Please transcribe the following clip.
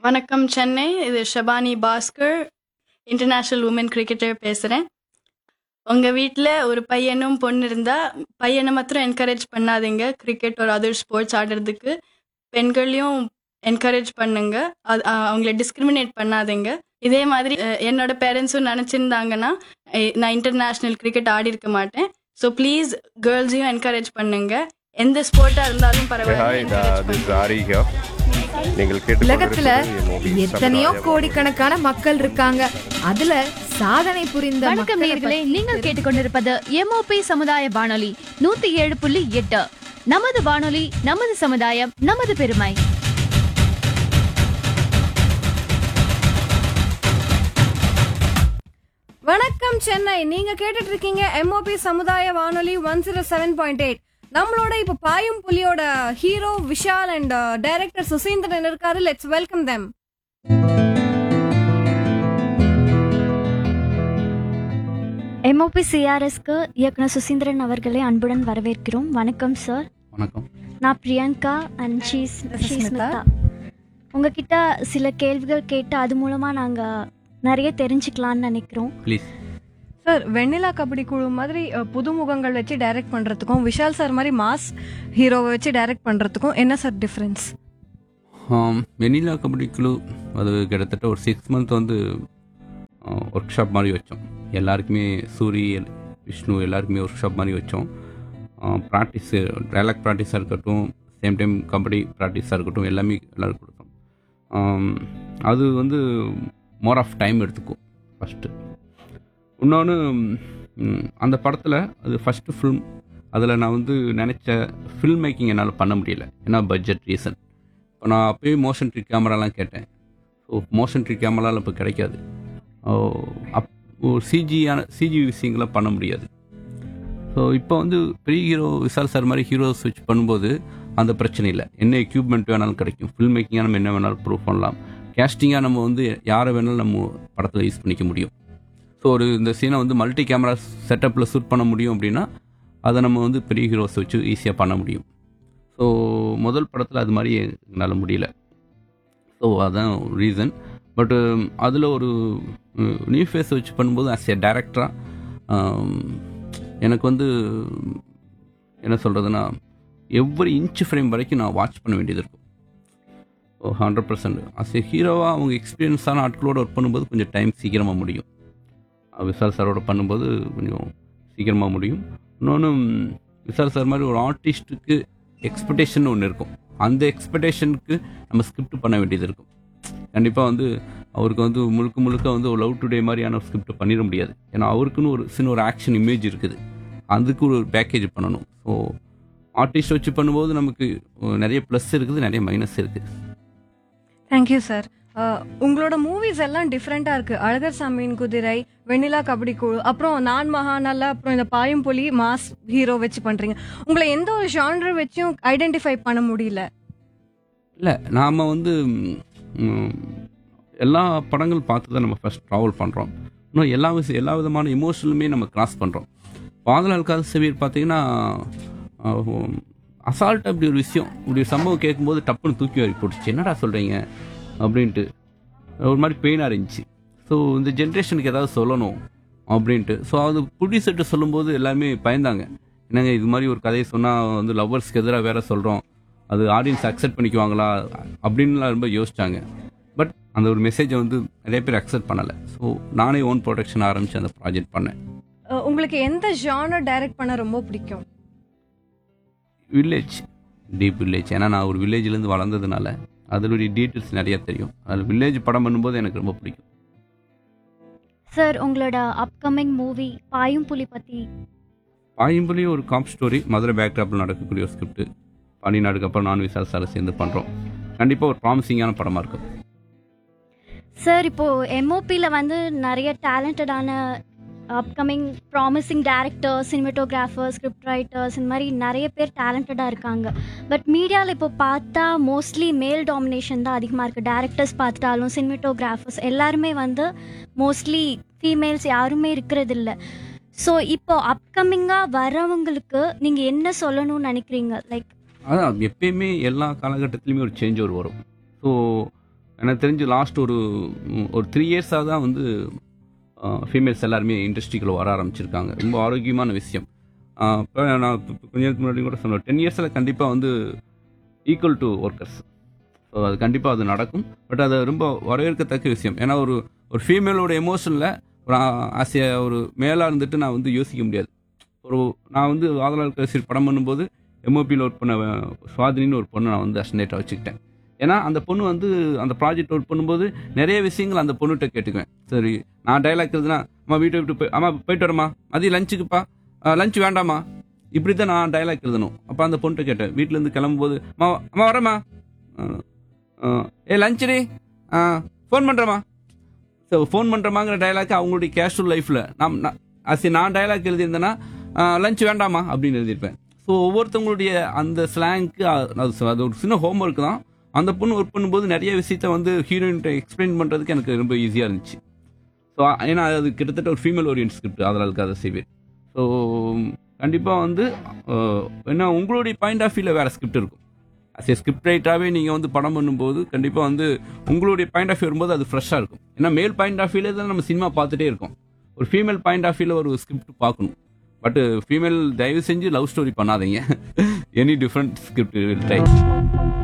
வணக்கம் சென்னை இது Shabani Bhaskar international woman cricketer பேசுகிறேன் உங்கள் வீட்டில் ஒரு பையனும் பொண்ணு இருந்தால் பையனை மாத்திரம் என்கரேஜ் பண்ணாதீங்க கிரிக்கெட் ஒரு அதர் ஸ்போர்ட்ஸ் ஆடுறதுக்கு பெண்களையும் என்கரேஜ் பண்ணுங்க அது அ- அவங்கள டிஸ்கிரிமினேட் பண்ணாதீங்க இதே மாதிரி அஹ், என்னோட பேரண்ட்ஸும் நினச்சிருந்தாங்கன்னா நான் இன்டர்நேஷ்னல் கிரிக்கெட் ஆடி இருக்க மாட்டேன் ஸோ ப்ளீஸ் கேர்ள்ஸையும் என்கரேஜ் பண்ணுங்க எந்த ஸ்போர்ட்டாக இருந்தாலும் ஹாய் பரவாயில்ல திஸ் ஆரி here. நீங்கள் கேட்டு உலகத்துல எத்தனையோ கோடிக்கணக்கான மக்கள் இருக்காங்க அதுல சாதனை புரிந்த வணக்கம் மக்களை நேயர்களே பத்தி நீங்கள் கேட்டுக்கொண்டிருப்பது எம்ஓபி சமுதாய வானொலி நூத்தி ஏழு புள்ளி எட்டு நமது வானொலி நமது சமுதாயம் நமது பெருமை வணக்கம் சென்னை நீங்க கேட்டுட்டு இருக்கீங்க எம்ஓபி சமுதாய வானொலி one zero seven point eight நம்மளோட இப்ப பாயும் புலியோட hero Vishal and director Suseenthiran இருக்காரு லெட்ஸ் வெல்கம் தெம் எம்ஓபி சிஆர்எஸ்க்கு இயக்குனர் சுசீந்திரன் அவர்களை அன்புடன் வரவேற்கிறோம் வணக்கம் சார் வணக்கம் நான் பிரியங்கா அண்ட் ஷீஸ் ஸ்மிதா. ஸ்மிதா உங்ககிட்ட சில கேள்விகள் கேட்டு அது மூலமாக நாங்கள் நிறைய தெரிஞ்சுக்கலாம்னு நினைக்கிறோம் ப்ளீஸ் சார் வெண்ணிலா கபடி குழு மாதிரி அஹ், புதுமுகங்கள் வச்சு டைரக்ட் பண்றதுக்கும் விஷால் சார் மாதிரி மாஸ் ஹீரோவை வச்சு டைரக்ட் பண்றதுக்கும் என்ன சார் டிஃபரன்ஸ் வெனிலா கபடி குழு அது கிட்டத்தட்ட ஒரு சிக்ஸ் மந்த் வந்து ஒர்க் ஷாப் மாதிரி வச்சோம் எல்லாருக்குமே சூரி விஷ்ணு எல்லாருக்குமே ஒர்க் ஷாப் மாதிரி வச்சோம் ப்ராக்டிஸு டைலாக் ப்ராக்டிஸாக இருக்கட்டும் சேம் டைம் கபடி ப்ராக்டிஸாக இருக்கட்டும் எல்லாமே எல்லாருக்கும் கொடுத்தோம் ஆம், அது வந்து மோர் ஆஃப் டைம் எடுத்துக்கும் ஃபஸ்ட்டு இன்னொன்று அந்த படத்தில் அது ஃபஸ்ட்டு ஃபில்ம் அதில் நான் வந்து நினச்ச ஃபில்ம் மேக்கிங் என்னால் பண்ண முடியல ஏன்னா பட்ஜெட் ரீசன் இப்போ நான் அப்போயே மோஷன் ட்ரிக் கேமராலாம் கேட்டேன் ஸோ மோஷன் ட்ரிக் கேமராலாம் இப்போ கிடைக்காது ஓ, அப் சிஜியான சிஜி விஷயங்களாம் பண்ண முடியாது ஸோ இப்போ வந்து பெரிய ஹீரோ விசால் சார் மாதிரி ஹீரோஸ் வச்சு பண்ணும்போது அந்த பிரச்சனை இல்லை என்ன எக்யூப்மெண்ட் வேணாலும் கிடைக்கும் ஃபில்ம் மேக்கிங்காக நம்ம என்ன வேணாலும் ப்ரூவ் பண்ணலாம் கேஸ்டிங்காக நம்ம வந்து யாரை வேணாலும் நம்ம படத்தில் யூஸ் பண்ணிக்க முடியும் ஸோ ஒரு இந்த சீனை வந்து மல்டி கேமரா செட்டப்பில் ஷூட் பண்ண முடியும் அப்படின்னா அதை நம்ம வந்து பெரிய ஹீரோஸ் வச்சு ஈஸியாக பண்ண முடியும் ஸோ முதல் படத்தில் அது மாதிரி என்னால் முடியல ஸோ அதான் ரீசன் பட்டு அதில் ஒரு நியூ ஃபேஸ் வச்சு பண்ணும்போது ஆஸ் எ டேரக்டராக எனக்கு வந்து என்ன சொல்கிறதுனா எவ்வரி இன்ச் ஃப்ரேம் வரைக்கும் நான் வாட்ச் பண்ண வேண்டியது இருக்கும் so hundred percent as a ஹீரோவாக அவங்க எக்ஸ்பீரியன்ஸான ஆட்களோட ஒர்க் பண்ணும்போது கொஞ்சம் டைம் சீக்கிரமாக முடியும் அஹ் விசால் சாரோட பண்ணும்போது கொஞ்சம் சீக்கிரமாக முடியும் இன்னொன்று விசால் சார் மாதிரி ஒரு ஆர்டிஸ்ட்டுக்கு எக்ஸ்பெக்டேஷன் ஒன்று இருக்கும் அந்த எக்ஸ்பெக்டேஷனுக்கு நம்ம ஸ்கிரிப்ட் பண்ண வேண்டியது இருக்கும் கண்டிப்பாக வந்து அவருக்கு வந்து முழுக்க முழுக்க வந்து ஒரு லவ் டுடே மாதிரியான ஸ்கிரிப்ட் பண்ணிட முடியாது ஏன்னா அவருக்குன்னு ஒரு சின்ன ஒரு ஆக்ஷன் இமேஜ் இருக்குது அதுக்கு ஒரு பேக்கேஜ் பண்ணணும் ஸோ ஆர்டிஸ்ட் வச்சு பண்ணும்போது நமக்கு அஹ், நிறைய ப்ளஸ் இருக்குது நிறைய மைனஸ் இருக்குது தேங்க்யூ சார் உங்களோட மூவிஸ் எல்லாம் டிஃப்ரெண்டா இருக்கு அழகர் சாமியின் குதிரை வெண்ணிலா கபடி குழு அப்புறம் நான் மகானல்ல அப்புறம் இந்த பாயும் புலி மாஸ் ஹீரோ வச்சு பண்றீங்க உங்களை எந்த ஒரு ஜான்டர் வச்சும் ஐடென்டிஃபை பண்ண முடியல இல்லை நாம் வந்து ம், எல்லா படங்கள் பார்த்து தான் நம்ம ஃபஸ்ட் ட்ராவல் பண்ணுறோம் இன்னும் எல்லா விஷயம் எல்லா விதமான எமோஷனலுமே நம்ம கிராஸ் பண்ணுறோம் பாதலால் காது செவியர் பார்த்தீங்கன்னா அசால்ட் அப்படி ஒரு விஷயம் இப்படி ஒரு சம்பவம் கேட்கும்போது டப்புன்னு தூக்கி வாரி போட்டுச்சு என்னடா சொல்கிறீங்க அப்படின்ட்டு ஒரு மாதிரி பெயினாக இருந்துச்சு ஸோ இந்த ஜென்ரேஷனுக்கு ஏதாவது சொல்லணும் அப்படின்ட்டு ஸோ அது ப்ரொடியூசர்கிட்ட சொல்லும்போது எல்லாமே பயந்தாங்க என்னங்க இது மாதிரி ஒரு கதையை சொன்னால் வந்து லவ்வர்ஸ்க்கு எதிராக வேற சொல்கிறோம் அது ஆடியன்ஸ் அக்செப்ட் பண்ணிக்குவாங்களா அப்படின்லாம் ரொம்ப யோசிச்சாங்க பட் அந்த ஒரு மெசேஜை வந்து நிறைய பேர் அக்செப்ட் பண்ணலை ஸோ நானே ஓன் ப்ரொடக்ஷன் ஆரம்பித்து அந்த ப்ராஜெக்ட் பண்ணேன் அஹ், உங்களுக்கு எந்த ஜானர் டைரக்ட் பண்ண ரொம்ப பிடிக்கும் வில்லேஜ் டீப் வில்லேஜ் ஏன்னா நான் ஒரு வில்லேஜ்லேருந்து வளர்ந்ததுனால அதனுடைய டீட்டெயில்ஸ் நிறைய தெரியும் அதில் வில்லேஜ் படம் பண்ணும்போது எனக்கு ரொம்ப பிடிக்கும் சார் உங்களோட அப்கமிங் மூவி பாயும் புலி பற்றி பாயம்புலி ஒரு காப் ஸ்டோரி மதுரை பேக்ராப்பில் நடக்கக்கூடிய ஒரு ஸ்கிரிப்ட் பாண்டிநாடுக்கு அப்புறம் நான் விசால் சாரை சேர்ந்து பண்ணுறோம் கண்டிப்பாக ஒரு ப்ராமிசிங்கான படமாக இருக்கும் சார் இப்போது எம்ஓபியில் வந்து நிறைய டேலண்டடான upcoming promising director cinematographer script writers இந்த மாதிரி நிறைய பேர் டேலண்டடாக இருக்காங்க பட் மீடியாவில் இப்போ பார்த்தா மோஸ்ட்லி மேல் டாமினேஷன் தான் அதிகமாக இருக்குது டேரக்டர்ஸ் பார்த்துட்டாலும் சினிமட்டோகிராஃபர்ஸ் எல்லாருமே வந்து மோஸ்ட்லி ஃபீமேல்ஸ் யாருமே இருக்கிறது இல்ல ஸோ இப்போ அப்கமிங்காக வரவங்களுக்கு நீங்கள் என்ன சொல்லணும்னு நினைக்கிறீங்க லைக் அதான் எப்பயுமே எல்லா காலகட்டத்திலையுமே ஒரு சேஞ்ச் ஒரு வரும் ஸோ எனக்கு தெரிஞ்சு லாஸ்ட் ஒரு ம், ஒரு த்ரீ இயர்ஸாக தான் வந்து ஃபீமேல்ஸ் எல்லாருமே இண்டஸ்ட்ரிக்குள்ளே வர ஆரம்பிச்சிருக்காங்க ரொம்ப ஆரோக்கியமான விஷயம் இப்போ நான் இப்ப- இப்ப கொஞ்ச நேரத்துக்கு முன்னாடி கூட சொன்னேன் டென் இயர்ஸில் கண்டிப்பாக வந்து ஈக்குவல் டு ஒர்க்கர்ஸ் ஸோ அது கண்டிப்பாக அது நடக்கும் பட் அது ரொம்ப வரவேற்கத்தக்க விஷயம் ஏன்னா ஒரு ஒரு ஃபீமேலோட எமோஷனில் ஒரு ஆசைய ஒரு மேலாக இருந்துட்டு நான் வந்து யோசிக்க முடியாது ஒரு நான் வந்து ஆதலால் கசிர் படம் பண்ணும்போது எம்ஓபியில் ஒர்க் பண்ண அஹ், சுவாதினின்னு ஒரு பொண்ணை நான் வந்து அஸ்டேட்டாக வச்சுக்கிட்டேன் ஏன்னா அந்த பொண்ணு வந்து அந்த ப்ராஜெக்ட் ஒர்க் பண்ணும்போது நிறைய விஷயங்கள் அந்த பொண்ணுகிட்ட கேட்டுக்குவேன் சரி நான் டைலாக் எழுதுனா அம்மா வீட்டை விட்டு போய் அம்மா போயிட்டு வரமா மதியம் லஞ்சுக்குப்பா லஞ்ச் வேண்டாமா இப்படி தான் நான் டைலாக் எழுதணும் அப்போ அந்த பொண்ணுகிட்ட கேட்டேன் வீட்டிலேருந்து கிளம்பும்போது அம்மா அம்மா வரேம்மா அஹ், அஹ், ஏ லஞ்சுடி ஃபோன் பண்ணுறேம்மா ஸோ ஃபோன் பண்ணுறமாங்கிற டைலாக் அவங்களுடைய கேஷுவல் லைஃப்பில் நாம் அசி நான் டைலாக் எழுதியிருந்தேன்னா லஞ்ச் வேண்டாமா அப்படின்னு எழுதியிருப்பேன் ஸோ ஒவ்வொருத்தவங்களுடைய அந்த ஸ்லாங்க்கு அது அது ஒரு சின்ன ஹோம்ஒர்க் தான் அந்த பொண்ணு ஒர்க் பண்ணும்போது நிறைய விஷயத்த வந்து ஹீரோயின்கிட்ட எக்ஸ்பிளைன் பண்ணுறதுக்கு எனக்கு ரொம்ப ஈஸியாக இருந்துச்சு ஸோ ஏன்னா அது கிட்டத்தட்ட ஒரு ஃபீமேல் ஓரியன்ட் ஸ்கிரிப்ட் அதனால அதை செய்வேன் ஸோ கண்டிப்பாக வந்து அஹ், ஏன்னா உங்களுடைய பாயிண்ட் ஆஃப் வியூவில் வேறு ஸ்கிரிப்ட் இருக்கும் அஸ் ஏ ஸ்கிரிப்ட் ரைட்டாகவே நீங்கள் வந்து படம் பண்ணும்போது கண்டிப்பாக வந்து உங்களுடைய பாயிண்ட் ஆஃப் வியூ வரும்போது அது ஃப்ரெஷ்ஷாக இருக்கும் ஏன்னா மேல் பாயிண்ட் ஆஃப் வியூலே தான் நம்ம சினிமா பார்த்துட்டே இருக்கோம் ஒரு ஃபீமேல் பாயிண்ட் ஆஃப் வியூவில் ஒரு ஸ்கிரிப்ட் பார்க்கணும் பட் ஃபீமேல் தயவு செஞ்சு லவ் ஸ்டோரி பண்ணாதீங்க எனி டிஃப்ரெண்ட் ஸ்கிரிப்ட் டைப்